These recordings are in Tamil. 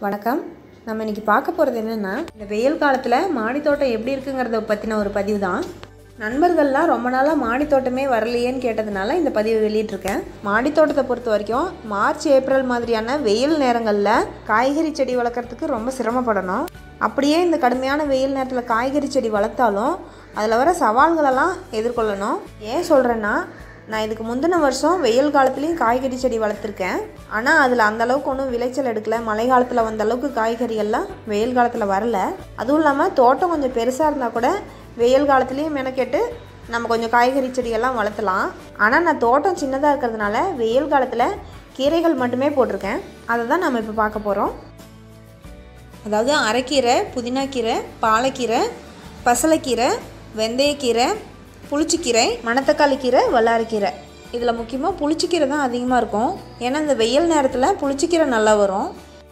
வணக்கம் நம்ம இன்னைக்கு பார்க்க போகிறது என்னென்னா இந்த வெயில் காலத்தில் மாடி தோட்டம் எப்படி இருக்குங்கிறத பற்றின ஒரு பதிவு தான் நண்பர்கள்லாம் ரொம்ப நாளாக மாடி தோட்டமே வரலையேன்னு கேட்டதுனால இந்த பதிவை வெளியிட்டிருக்கேன் மாடி தோட்டத்தை பொறுத்த வரைக்கும் மார்ச் ஏப்ரல் மாதிரியான வெயில் நேரங்களில் காய்கறி செடி வளர்க்குறதுக்கு ரொம்ப சிரமப்படணும் அப்படியே இந்த கடுமையான வெயில் நேரத்தில் காய்கறி செடி வளர்த்தாலும் அதில் வர சவால்களெல்லாம் எதிர்கொள்ளணும் ஏன் சொல்கிறேன்னா நான் இதுக்கு முந்தின வருஷம் வெயில் காலத்துலேயும் காய்கறி செடி வளர்த்துருக்கேன் ஆனால் அதில் அந்த அளவுக்கு ஒன்றும் விளைச்சல் எடுக்கல மழை காலத்தில் வந்த அளவுக்கு காய்கறிகள்லாம் வெயில் காலத்தில் வரல அதுவும் இல்லாமல் தோட்டம் கொஞ்சம் பெருசாக இருந்தால் கூட வெயில் காலத்துலேயும் மெனக்கெட்டு நம்ம கொஞ்சம் காய்கறி செடியெல்லாம் வளர்த்தலாம் ஆனால் நான் தோட்டம் சின்னதாக இருக்கிறதுனால வெயில் காலத்தில் கீரைகள் மட்டுமே போட்டிருக்கேன் அதை தான் நம்ம இப்போ பார்க்க போகிறோம் அதாவது அரைக்கீரை புதினாக்கீரை பாலக்கீரை பசலைக்கீரை வெந்தயக்கீரை புளிச்சக்கீரை மணத்தக்காளி கீரை வல்லாரக்கீரை இதில் முக்கியமாக புளிச்சக்கீரை தான் அதிகமாக இருக்கும் ஏன்னா இந்த வெயில் நேரத்தில் புளிச்சக்கீரை நல்லா வரும்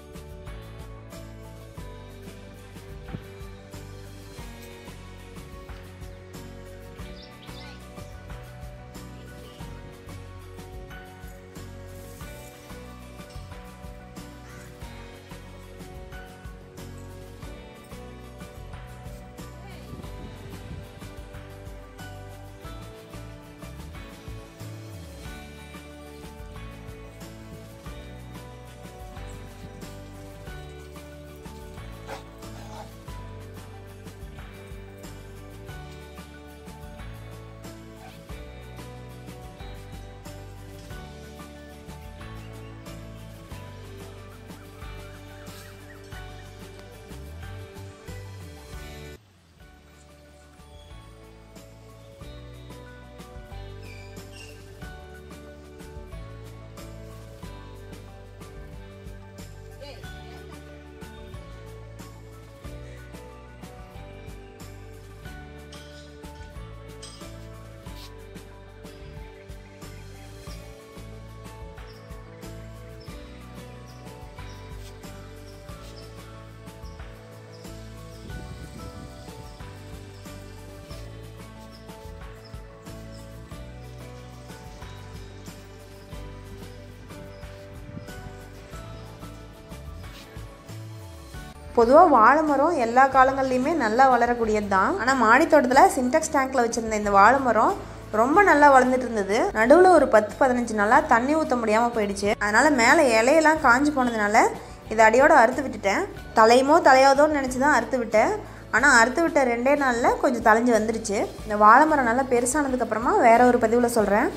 பொதுவாக வாழை மரம் எல்லா காலங்கள்லையுமே நல்லா வளரக்கூடியது தான் ஆனால் மாடி தோட்டத்தில் சின்டெக்ஸ் டேங்க்கில் வச்சுருந்த இந்த வாழை மரம் ரொம்ப நல்லா வளர்ந்துட்டு இருந்தது நடுவில் ஒரு பத்து பதினஞ்சு நாளாக தண்ணி ஊற்ற முடியாமல் போயிடுச்சு அதனால் மேலே இலையெல்லாம் காஞ்சு போனதுனால இதை அடியோட அறுத்து விட்டுட்டேன் தலையுமோ தலையாதோன்னு நினச்சி தான் அறுத்து விட்டேன் ஆனால் அறுத்து விட்ட ரெண்டே நாளில் கொஞ்சம் தலைஞ்சு வந்துருச்சு இந்த வாழை மரம் நல்லா பெருசானதுக்கப்புறமா வேற ஒரு பதிவில் சொல்கிறேன்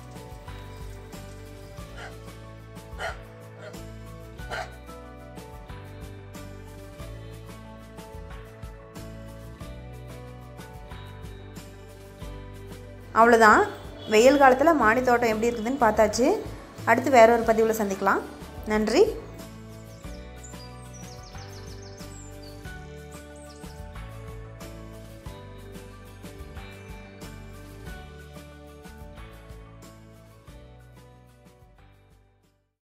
அவ்வளோதான் வெயில் காலத்தில் மாடி தோட்டம் எப்படி இருக்குதுன்னு பார்த்தாச்சு அடுத்து வேற ஒரு பதிவில் சந்திக்கலாம் நன்றி